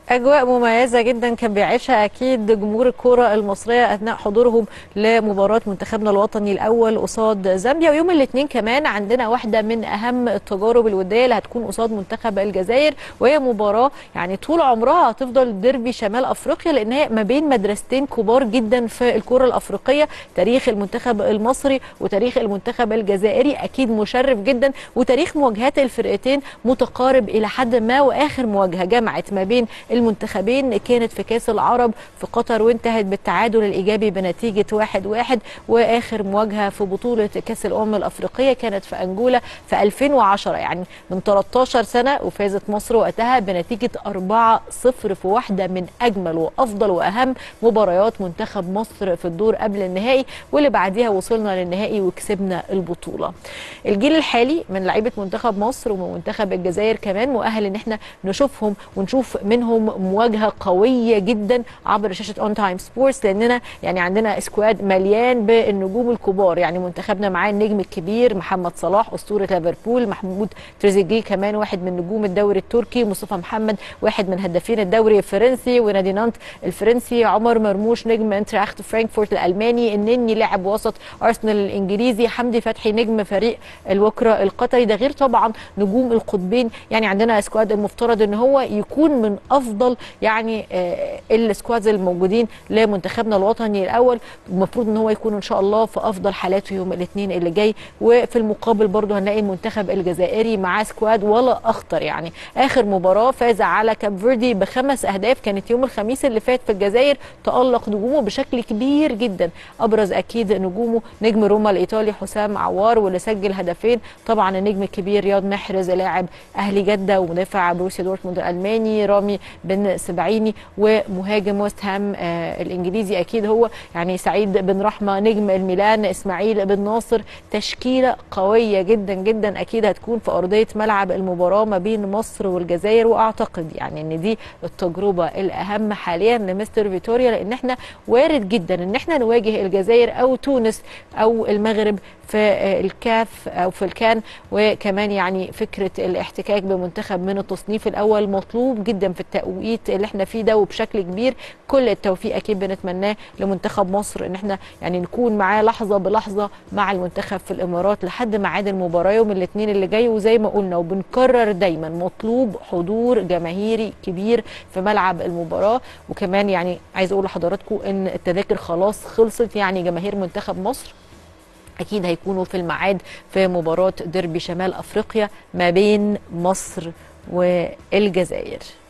اجواء مميزه جدا كان بيعيشها اكيد جمهور الكره المصريه اثناء حضورهم لمباراه منتخبنا الوطني الاول قصاد زامبيا ويوم الاثنين كمان عندنا واحده من اهم التجارب الوديه اللي هتكون قصاد منتخب الجزائر وهي مباراه يعني طول عمرها هتفضل ديربي شمال افريقيا لان هي ما بين مدرستين كبار جدا في الكره الافريقيه تاريخ المنتخب المصري وتاريخ المنتخب الجزائري اكيد مشرف جدا وتاريخ مواجهات الفرقتين متقارب الى حد ما واخر مواجهه جمعت ما بين المنتخبين كانت في كاس العرب في قطر وانتهت بالتعادل الايجابي بنتيجه 1-1 واحد واحد واخر مواجهه في بطوله كاس الامم الافريقيه كانت في انجولا في 2010 يعني من 13 سنه وفازت مصر وقتها بنتيجه 4-0 في واحده من اجمل وافضل واهم مباريات منتخب مصر في الدور قبل النهائي واللي بعديها وصلنا للنهائي وكسبنا البطوله. الجيل الحالي من لعيبه منتخب مصر ومن منتخب الجزائر كمان مؤهل ان احنا نشوفهم ونشوف منهم مواجهه قويه جدا عبر شاشه اون تايم سبورتس لاننا يعني عندنا سكواد مليان بالنجوم الكبار يعني منتخبنا معاه النجم الكبير محمد صلاح اسطوره ليفربول محمود تريزيجيه كمان واحد من نجوم الدوري التركي مصطفى محمد واحد من هدافين الدوري الفرنسي ونادي نانت الفرنسي عمر مرموش نجم انتراخت فرانكفورت الالماني النني لاعب وسط ارسنال الانجليزي حمدي فتحي نجم فريق الوكره القطري ده غير طبعا نجوم القطبين يعني عندنا سكواد المفترض ان هو يكون من افضل يعني آه السكوادز الموجودين لمنتخبنا الوطني الاول المفروض ان هو يكون ان شاء الله في افضل حالاته يوم الاثنين اللي جاي وفي المقابل برضه هنلاقي المنتخب الجزائري معاه سكواد ولا اخطر يعني اخر مباراه فاز على كاب فيردي بخمس اهداف كانت يوم الخميس اللي فات في الجزائر تالق نجومه بشكل كبير جدا ابرز اكيد نجومه نجم روما الايطالي حسام عوار واللي سجل هدفين طبعا النجم الكبير رياض محرز لاعب اهلي جده ومدافع بروسيا دورتموند الالماني رامي بن سبعيني ومهاجم ويست هام آه الانجليزي اكيد هو يعني سعيد بن رحمه نجم الميلان اسماعيل بن ناصر تشكيله قويه جدا جدا اكيد هتكون في ارضيه ملعب المباراه ما بين مصر والجزائر واعتقد يعني ان دي التجربه الاهم حاليا لمستر فيتوريا لان احنا وارد جدا ان احنا نواجه الجزائر او تونس او المغرب في الكاف او في الكان وكمان يعني فكره الاحتكاك بمنتخب من التصنيف الاول مطلوب جدا في التوقيت اللي احنا فيه ده وبشكل كبير كل التوفيق اكيد بنتمناه لمنتخب مصر ان احنا يعني نكون معاه لحظه بلحظه مع المنتخب في الامارات لحد ميعاد المباراه يوم الاثنين اللي جاي وزي ما قلنا وبنكرر دايما مطلوب حضور جماهيري كبير في ملعب المباراه وكمان يعني عايز اقول لحضراتكم ان التذاكر خلاص خلصت يعني جماهير منتخب مصر اكيد هيكونوا في الميعاد في مباراه ديربي شمال افريقيا ما بين مصر والجزائر